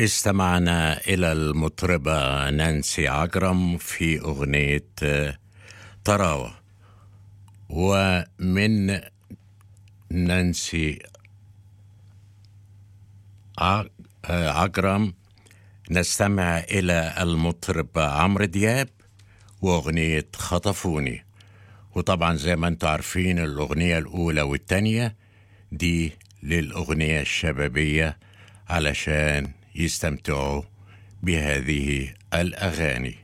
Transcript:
استمعنا إلى المطربة نانسي عجرم في أغنية طراوة ومن نانسي عجرم نستمع إلى المطرب عمرو دياب وأغنية خطفوني وطبعا زي ما انتم عارفين الأغنية الأولى والتانية دي للأغنية الشبابية علشان يستمتعوا بهذه الأغاني